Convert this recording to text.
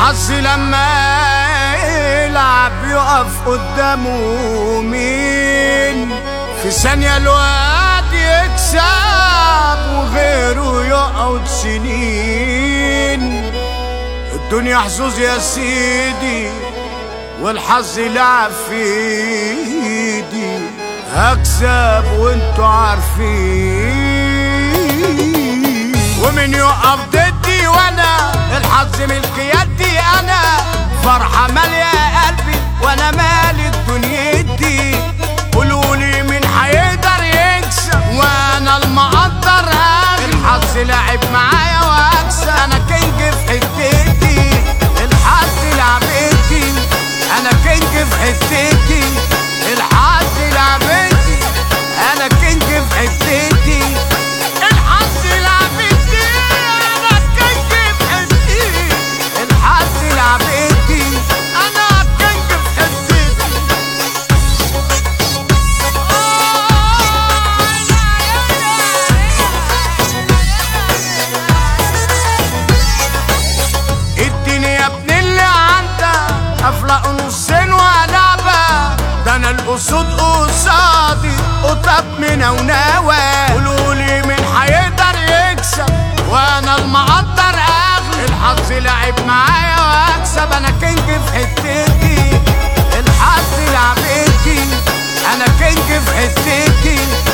الحظ لما يلعب يقف قدامه مين في ثانية الواد يكسب وغيره يقعد سنين الدنيا حظوظ يا سيدي والحظ لعب في ايدي هكسب وانتوا عارفين ومن يقف ضدي وانا الحظ ملك يدي انا فرحة مالية قلبي وانا مالي دنيتي قولولي مين هيقدر يكسب وانا المقدر اغلب الحظ لعب معايا واكسب انا كينج في حتتي الحظ لعبتي انا كينج في حتتي الحظ لعبتي انا كينج في حتتي الحظ لعبتي انا كينج في حتتي الحظ لعبتي انا كينج في حتتي اديني يا ابن اللي عندك افلق نصين ولعبة ده انا الاسود قصادي قطط من وناوى قولولي مين هيقدر يكسب وانا المقدر اغلب الحظ لعب معايا واكسب انا كينج في حتتي الحظ لعبتي انا كينج في حتتي